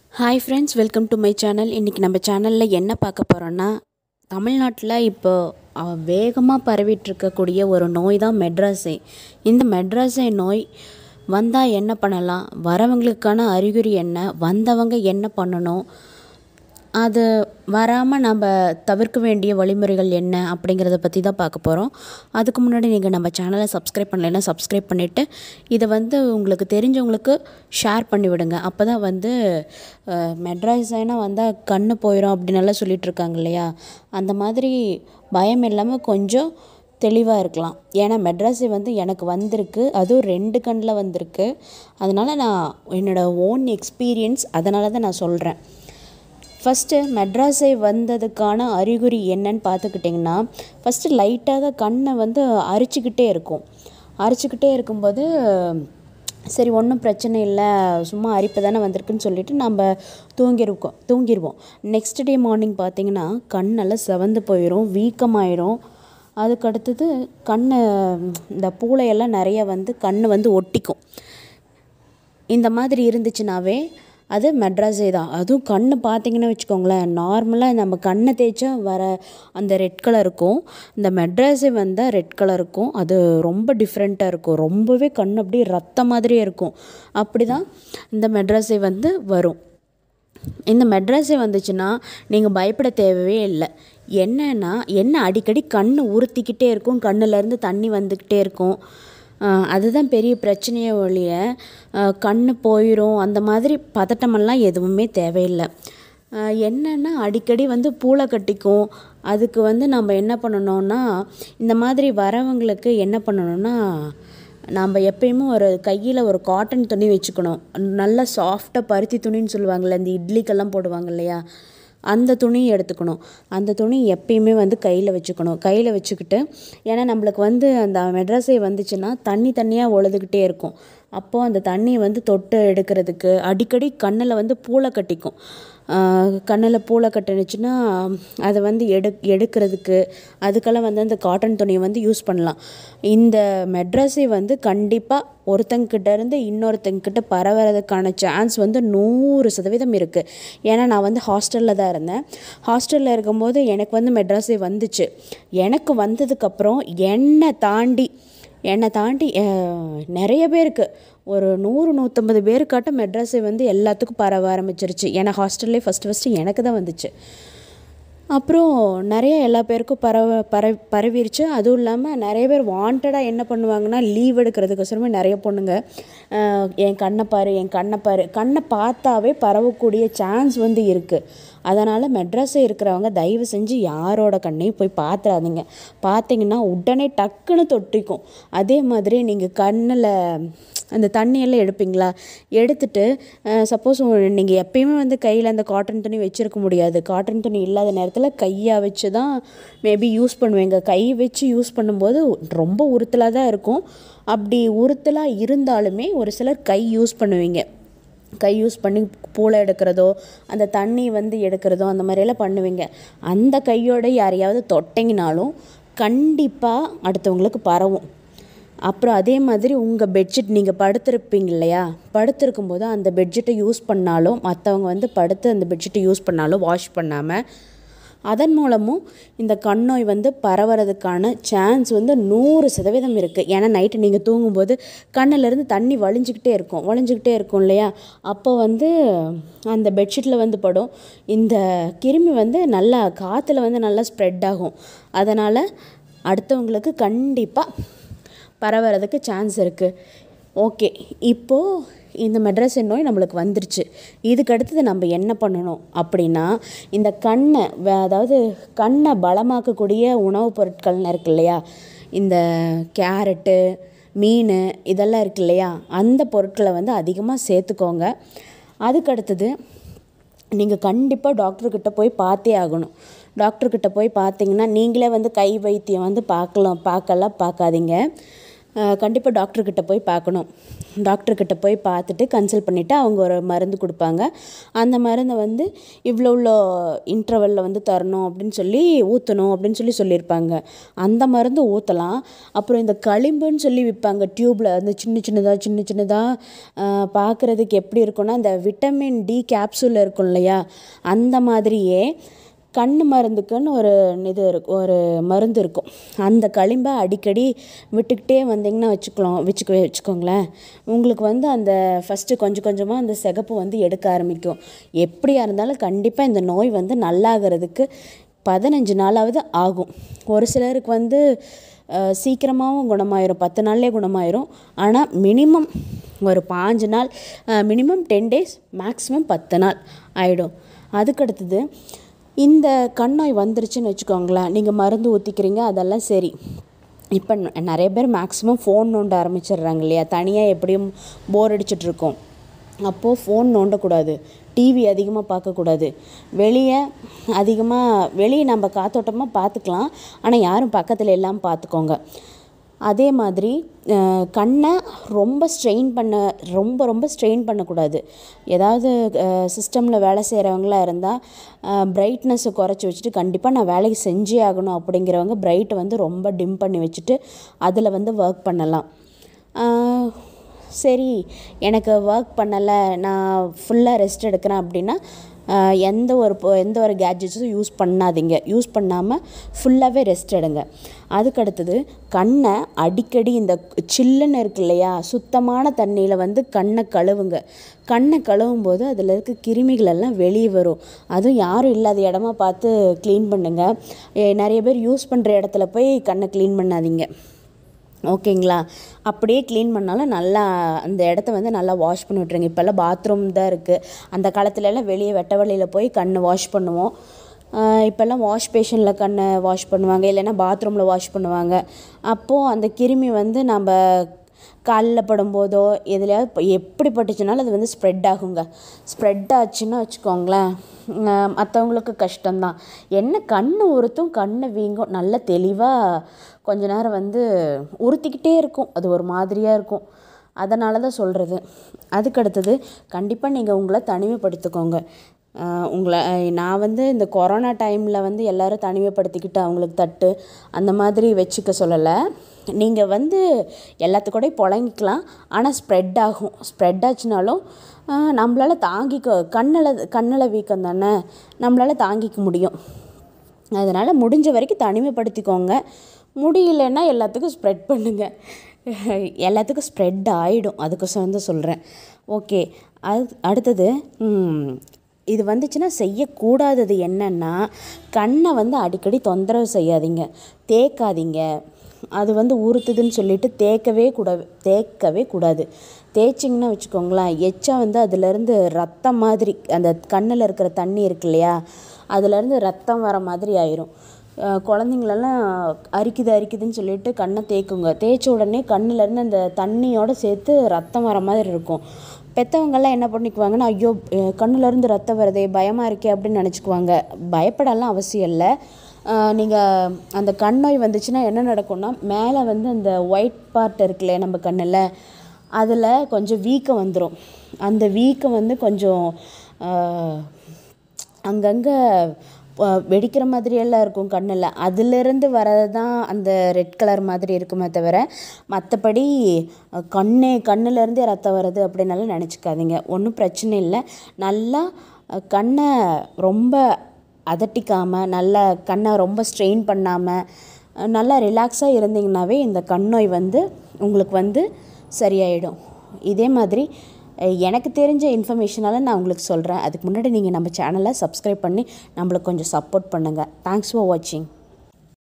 hi friends welcome to my channel இன்றைக்கி நம்ம சேனலில் என்ன பார்க்க போகிறோன்னா தமிழ்நாட்டில் இப்போ வேகமாக பரவிட்டு இருக்கக்கூடிய ஒரு நோய் தான் மெட்ராஸை இந்த மெட்ராஸை நோய் வந்தால் என்ன பண்ணலாம் வரவங்களுக்கான அறிகுறி என்ன வந்தவங்க என்ன பண்ணணும் அது வராமல் நம்ம தவிர்க்க வேண்டிய வழிமுறைகள் என்ன அப்படிங்கிறத பற்றி தான் பார்க்க போகிறோம் அதுக்கு முன்னாடி நீங்கள் நம்ம சேனலை சப்ஸ்கிரைப் பண்ணலைன்னா சப்ஸ்கிரைப் பண்ணிவிட்டு இதை வந்து உங்களுக்கு தெரிஞ்சவங்களுக்கு ஷேர் பண்ணி விடுங்க அப்போ தான் வந்து மெட்ராஸைனா வந்தால் கண்ணு போயிடும் அப்படின்னு எல்லாம் சொல்லிட்டு இருக்காங்க இல்லையா அந்த மாதிரி பயம் இல்லாமல் கொஞ்சம் தெளிவாக இருக்கலாம் ஏன்னா மெட்ராஸை வந்து எனக்கு வந்திருக்கு அதுவும் ரெண்டு கண்ணில் வந்திருக்கு அதனால் நான் என்னோடய ஓன் எக்ஸ்பீரியன்ஸ் அதனால தான் நான் சொல்கிறேன் ஃபஸ்ட்டு மெட்ராஸை வந்ததுக்கான அறிகுறி என்னன்னு பார்த்துக்கிட்டிங்கன்னா ஃபஸ்ட்டு லைட்டாக தான் கண்ணை வந்து அரிச்சுக்கிட்டே இருக்கும் அரிச்சுக்கிட்டே இருக்கும்போது சரி ஒன்றும் பிரச்சனை இல்லை சும்மா அரிப்பு தானே வந்திருக்குன்னு சொல்லிட்டு நம்ம தூங்கிருக்கோம் தூங்கிடுவோம் நெக்ஸ்ட் டே மார்னிங் பார்த்திங்கன்னா கண்ணெல்லாம் செவந்து போயிடும் வீக்கமாயிரும் அதுக்கு அடுத்தது கண் இந்த பூளையெல்லாம் நிறைய வந்து கண் வந்து ஒட்டிக்கும் இந்த மாதிரி இருந்துச்சுனாவே அது மெட்ராஸே தான் அதுவும் கண் பார்த்தீங்கன்னு வச்சுக்கோங்களேன் நார்மலாக நம்ம கண்ணை தேய்ச்சா வர அந்த ரெட் கலர் இருக்கும் இந்த மெட்ராஸே வந்தால் ரெட் கலர் இருக்கும் அது ரொம்ப டிஃப்ரெண்ட்டாக இருக்கும் ரொம்பவே கண் அப்படியே ரத்த மாதிரியே இருக்கும் அப்படி தான் இந்த மெட்ராஸே வந்து வரும் இந்த மெட்ராஸே வந்துச்சுன்னா நீங்கள் பயப்பட தேவையே இல்லை என்னன்னா என்ன அடிக்கடி கண் உறுத்திக்கிட்டே இருக்கும் கண்ணுலேருந்து தண்ணி வந்துக்கிட்டே இருக்கும் அதுதான் பெரிய பிரச்சனையே ஒழிய கண் போயிடும் அந்த மாதிரி பதட்டமெல்லாம் எதுவுமே தேவையில்லை என்னென்னா அடிக்கடி வந்து பூளை கட்டிக்கும் அதுக்கு வந்து நம்ம என்ன பண்ணணும்னா இந்த மாதிரி வரவங்களுக்கு என்ன பண்ணணும்னா நம்ம எப்பயுமே ஒரு கையில் ஒரு காட்டன் துணி வச்சுக்கணும் நல்லா சாஃப்டாக பருத்தி துணின்னு சொல்லுவாங்கள்ல இந்த இட்லிக்கெல்லாம் போடுவாங்க இல்லையா அந்த துணியை எடுத்துக்கணும் அந்த துணி எப்பயுமே வந்து கையில் வச்சுக்கணும் கையில் வச்சுக்கிட்டு ஏன்னா நம்மளுக்கு வந்து அந்த மெட்ராஸை வந்துச்சுன்னா தண்ணி தண்ணியாக ஒழுதுகிட்டே இருக்கும் அப்போது அந்த தண்ணியை வந்து தொட்டு எடுக்கிறதுக்கு அடிக்கடி கண்ணில் வந்து பூளை கட்டிக்கும் கண்ணில் பூளை கட்டுனுச்சுன்னா அதை வந்து எடு எடுக்கிறதுக்கு அதுக்கெல்லாம் வந்து அந்த காட்டன் துணியை வந்து யூஸ் பண்ணலாம் இந்த மெட்ராஸை வந்து கண்டிப்பாக ஒருத்தங்கிட்ட இருந்து இன்னொருத்தங்கிட்ட பரவுறதுக்கான சான்ஸ் வந்து நூறு சதவீதம் இருக்குது ஏன்னா நான் வந்து ஹாஸ்டலில் தான் இருந்தேன் ஹாஸ்டலில் இருக்கும்போது எனக்கு வந்து மெட்ராஸே வந்துச்சு எனக்கு வந்ததுக்கப்புறம் என்னை தாண்டி என்னை தாண்டி நிறைய பேருக்கு ஒரு நூறு நூற்றம்பது பேருக்காட்ட மெட்ராஸை வந்து எல்லாத்துக்கும் பரவ ஆரம்பிச்சிருச்சு ஏன்னா ஹாஸ்டல்லே ஃபஸ்ட்டு ஃபஸ்ட்டு எனக்கு தான் வந்துச்சு அப்புறம் நிறைய எல்லா பேருக்கும் பரவ பர பரவிருச்சு அதுவும் இல்லாமல் நிறைய பேர் வாண்டடாக என்ன பண்ணுவாங்கன்னா லீவ் எடுக்கிறதுக்கோசரமே நிறைய பொண்ணுங்க என் கண்ணை பாரு என் கண்ணை பாரு கண்ணை பார்த்தாவே பரவக்கூடிய சான்ஸ் வந்து இருக்குது அதனால் மெட்ராஸில் இருக்கிறவங்க தயவு செஞ்சு யாரோட கண்ணையும் போய் பார்த்துறாதீங்க பார்த்தீங்கன்னா உடனே டக்குன்னு தொட்டிக்கும் அதே மாதிரி நீங்கள் கண்ணில் அந்த தண்ணியெல்லாம் எடுப்பீங்களா எடுத்துட்டு சப்போஸ் நீங்கள் எப்பயுமே வந்து கையில் அந்த காட்டன் துணி வச்சுருக்க முடியாது காட்டன் துணி இல்லாத நேரத்தில் கையாக வச்சு தான் மேபி யூஸ் பண்ணுவேங்க கை வச்சு யூஸ் பண்ணும்போது ரொம்ப உறுத்தலாக தான் இருக்கும் அப்படி உறுத்தலாக இருந்தாலுமே ஒரு சிலர் கை யூஸ் பண்ணுவீங்க கை யூஸ் பண்ணி பூளை எடுக்கிறதோ அந்த தண்ணி வந்து எடுக்கிறதோ அந்த மாதிரியெல்லாம் பண்ணுவீங்க அந்த கையோட யாரையாவது தொட்டிங்கனாலும் கண்டிப்பாக அடுத்தவங்களுக்கு பரவும் அப்புறம் அதே மாதிரி உங்கள் பெட்ஷீட் நீங்கள் படுத்திருப்பீங்க இல்லையா படுத்திருக்கும் போது அந்த பெட்ஷீட்டை யூஸ் பண்ணாலும் மற்றவங்க வந்து படுத்து அந்த பெட்ஷீட்டை யூஸ் பண்ணாலும் வாஷ் பண்ணாமல் அதன் மூலமும் இந்த கண்ணோய் வந்து பரவுறதுக்கான சான்ஸ் வந்து நூறு சதவீதம் இருக்குது ஏன்னா நைட்டு நீங்கள் தூங்கும்போது கண்ணிலேருந்து தண்ணி வழிஞ்சிக்கிட்டே இருக்கும் வழிஞ்சிக்கிட்டே இருக்கும் இல்லையா அப்போ வந்து அந்த பெட்ஷீட்டில் வந்து படும் இந்த கிருமி வந்து நல்லா காற்றுல வந்து நல்லா ஸ்ப்ரெட் ஆகும் அதனால் அடுத்தவங்களுக்கு கண்டிப்பாக பரவுறதுக்கு சான்ஸ் இருக்குது ஓகே இப்போது இந்த மெட்ரஸின் நோய் நம்மளுக்கு வந்துருச்சு இதுக்கு அடுத்தது நம்ம என்ன பண்ணணும் அப்படின்னா இந்த கண்ணை அதாவது கண்ணை பலமாக்கக்கூடிய உணவுப் பொருட்கள்னு இருக்கு இல்லையா இந்த கேரட்டு மீன் இதெல்லாம் இருக்கு இல்லையா அந்த பொருட்களை வந்து அதிகமாக சேர்த்துக்கோங்க அதுக்கு அடுத்தது நீங்கள் கண்டிப்பாக டாக்டர்கிட்ட போய் பார்த்தே ஆகணும் டாக்டர்கிட்ட போய் பார்த்தீங்கன்னா நீங்களே வந்து கை வைத்தியம் வந்து பார்க்கலாம் பார்க்கலாம் பார்க்காதீங்க கண்டிப்பாக டாக்டர்கிட்ட போய் பார்க்கணும் டாக்டர்கிட்ட போய் பார்த்துட்டு கன்சல்ட் பண்ணிவிட்டு அவங்க ஒரு மருந்து கொடுப்பாங்க அந்த மருந்தை வந்து இவ்வளோ இவ்வளோ இன்டர்வலில் வந்து தரணும் அப்படின்னு சொல்லி ஊற்றணும் அப்படின்னு சொல்லி சொல்லியிருப்பாங்க அந்த மருந்து ஊற்றலாம் அப்புறம் இந்த களிம்புன்னு சொல்லி விற்பாங்க டியூப்பில் அந்த சின்ன சின்னதாக சின்ன சின்னதாக பார்க்குறதுக்கு எப்படி இருக்கும்னா அந்த விட்டமின் டி கேப்சூல் இருக்கும் இல்லையா அந்த மாதிரியே கண் மருந்துக்குன்னு ஒரு இது இருக்கும் ஒரு மருந்து இருக்கும் அந்த களிம்பை அடிக்கடி விட்டுக்கிட்டே வந்தீங்கன்னா வச்சுக்கலாம் வச்சுக்க வச்சுக்கோங்களேன் உங்களுக்கு வந்து அந்த ஃபஸ்ட்டு கொஞ்சம் கொஞ்சமாக அந்த சிகப்பு வந்து எடுக்க ஆரம்பிக்கும் எப்படியா இருந்தாலும் கண்டிப்பாக இந்த நோய் வந்து நல்லாகிறதுக்கு பதினஞ்சு நாளாவது ஆகும் ஒரு சிலருக்கு வந்து அஹ், சீக்கிரமாகவும் குணமாயிரும் பத்து நாள்லேயே குணமாயிரும் ஆனால் மினிமம் ஒரு பாஞ்சு நாள் மினிமம் டென் டேஸ் மேக்ஸிமம் பத்து நாள் ஆகிடும் அதுக்கடுத்தது இந்த கண் நோய் வந்துருச்சுன்னு வச்சுக்கோங்களேன் நீங்கள் மருந்து ஊற்றிக்கிறீங்க அதெல்லாம் சரி இப்போ ந- நிறைய பேர் மேக்ஸிமம் ஃபோன் நோண்ட ஆரம்பிச்சிடுறாங்க இல்லையா தனியாக எப்படியும் போர் அடிச்சிட்ருக்கோம் அப்போது ஃபோன் நோண்டக்கூடாது டிவி அதிகமாக பார்க்கக்கூடாது வெளியே அதிகமாக வெளியே நம்ம காத்தோட்டமாக பார்த்துக்கலாம் ஆனால் யாரும் பக்கத்தில் எல்லாம் பார்த்துக்கோங்க அதே மாதிரி அஹ், கண்ணை ரொம்ப ஸ்ட்ரெயின் பண்ண ரொம்ப ரொம்ப ஸ்ட்ரெயின் பண்ணக்கூடாது ஏதாவது சிஸ்டமில் வேலை செய்கிறவங்களா இருந்தால் பிரைட்னஸை குறைச்சி வச்சுட்டு கண்டிப்பாக நான் வேலைக்கு செஞ்சே ஆகணும் அப்படிங்கிறவங்க பிரைட்டை வந்து ரொம்ப டிம் பண்ணி வச்சுட்டு அதில் வந்து ஒர்க் பண்ணலாம் அஹ், சரி எனக்கு ஒர்க் பண்ணலை நான் ஃபுல்லாக ரெஸ்ட் எடுக்கிறேன் அப்படின்னா ஆஹ் எந்த ஒரு பொ- எந்த ஒரு கேட்ஜெட்ஸும் யூஸ் பண்ணாதீங்க யூஸ் பண்ணாமல் ஃபுல்லாகவே ரெஸ்ட் எடுங்க அதுக்கடுத்தது கண்ணை அடிக்கடி இந்த சில்லுன்னு இருக்கு இல்லையா சுத்தமான தண்ணியில் வந்து கண்ணை கழுவுங்க கண்ணை கழுவும் போது அதில் இருக்க கிருமிகள் எல்லாம் வெளியே வரும் அதுவும் யாரும் இல்லாத இடமா பார்த்து க்ளீன் பண்ணுங்க ஏ, நிறைய பேர் யூஸ் பண்ணுற இடத்துல போய் கண்ணை க்ளீன் பண்ணாதீங்க ஓகேங்களா அப்படியே க்ளீன் பண்ணாலும் நல்லா அந்த இடத்த வந்து நல்லா வாஷ் பண்ணி விட்ருங்க இப்போல்லாம் பாத்ரூம் தான் இருக்குது அந்த காலத்துலலாம் வெளியே வெட்ட வெளியில் போய் கண் வாஷ் பண்ணுவோம் ஆஹ் இப்போல்லாம் வாஷ் பேஷனில் கண்ணை வாஷ் பண்ணுவாங்க இல்லைன்னா பாத்ரூமில் வாஷ் பண்ணுவாங்க அப்போது அந்த கிருமி வந்து நம்ம காலில் படும்போதோ எதுலையாவது இப்போ எப்படி பட்டுச்சுனாலும் அது வந்து ஸ்ப்ரெட் ஆகுங்க ஸ்ப்ரெட் ஆச்சுன்னா வச்சுக்கோங்களேன் மற்றவங்களுக்கு கஷ்டம்தான் என்ன கண் உறுத்தும் கண்ணு வீங்கும் நல்ல தெளிவாக கொஞ்ச நேரம் வந்து உறுத்திக்கிட்டே இருக்கும் அது ஒரு மாதிரியாக இருக்கும் அதனால தான் சொல்கிறது அதுக்கடுத்தது கண்டிப்பாக நீங்கள் உங்களை தனிமைப்படுத்திக்கோங்க ஆஹ் உங்களை அஹ் நான் வந்து இந்த கொரோனா டைமில் வந்து எல்லாரும் தனிமைப்படுத்திக்கிட்டு அவங்களுக்கு தட்டு அந்த மாதிரி வச்சுக்க சொல்லலை நீங்கள் வந்து எல்லாத்துக்கூடயும் புழங்கிக்கலாம் ஆனால் ஸ்ப்ரெட் ஆகும் ஸ்ப்ரெட் ஆச்சுனாலும் ஆஹ் நம்மளால தாங்கிக்க கண்ணில் கண்ணில் வீக்கம் தானே நம்மளால் தாங்கிக்க முடியும் அதனால் முடிஞ்ச வரைக்கும் தனிமைப்படுத்திக்கோங்க முடியலன்னா எல்லாத்துக்கும் ஸ்ப்ரெட் பண்ணுங்க எல்லாத்துக்கும் ஸ்ப்ரெட் ஆகிடும் அதுக்கோசரம் வந்து சொல்கிறேன் ஓகே அது அடுத்தது ம், இது வந்துச்சுன்னா செய்யக்கூடாதது என்னன்னா கண்ணை வந்து அடிக்கடி தொந்தரவு செய்யாதீங்க தேய்க்காதீங்க அது வந்து உறுத்துதுன்னு சொல்லிட்டு தேய்க்கவே கூடாது தேய்க்கவே கூடாது தேய்ச்சிங்கன்னா வச்சுக்கோங்களேன் எச்சா வந்து அதுலேருந்து ரத்தம் மாதிரி அந்த கண்ணில் இருக்கிற தண்ணி இருக்கு இல்லையா அதுலேருந்து ரத்தம் வர மாதிரி ஆயிரும் அஹ் குழந்தைங்களெல்லாம் அரிக்குது அரிக்குதுன்னு சொல்லிட்டு கண்ணை தேய்க்குங்க தேய்ச்ச உடனே கண்ணுலேருந்து அந்த தண்ணியோட சேர்த்து ரத்தம் வர மாதிரி இருக்கும் பெற்றவங்கெல்லாம் என்ன பண்ணிக்குவாங்கன்னா ஐயோ அஹ் கண்ணுலேருந்து ரத்தம் வருதே பயமாக இருக்கே அப்படின்னு நினச்சிக்குவாங்க பயப்படலாம் அவசியம் இல்லை நீங்கள் அந்த கண் நோய் வந்துச்சுன்னா என்ன நடக்கும்னா மேலே வந்து அந்த ஒயிட் பார்ட் இருக்குல்ல நம்ம கண்ணில் அதில் கொஞ்சம் வீக்கம் வந்துடும் அந்த வீக்கம் வந்து கொஞ்சம் ஆஹ், அங்கங்கே அஹ், வெடிக்கிற மாதிரியெல்லாம் இருக்கும் கண்ணில் அதுலேருந்து வரது தான் அந்த ரெட் கலர் மாதிரி இருக்குமே தவிர மற்றபடி அஹ், கண்ணே கண்ணுலேருந்தே ரத்தம் வருது அப்படின்னாலும் நினச்சிக்காதீங்க ஒன்றும் பிரச்சனை இல்லை நல்லா அஹ், கண்ணை ரொம்ப அதட்டிக்காமல் நல்லா கண்ணை ரொம்ப ஸ்ட்ரெயின் பண்ணாமல் அஹ், நல்லா ரிலாக்ஸாக இருந்தீங்கன்னாவே இந்த கண் நோய் வந்து உங்களுக்கு வந்து சரியாயிடும் இதே மாதிரி அஹ், எனக்கு தெரிஞ்ச இன்ஃபர்மேஷனால நான் உங்களுக்கு சொல்கிறேன் அதுக்கு முன்னாடி நீங்கள் நம்ம சேனலை சப்ஸ்கிரைப் பண்ணி நம்மளுக்கு கொஞ்சம் சப்போர்ட் பண்ணுங்கள் தேங்க்ஸ் ஃபார் வாட்சிங்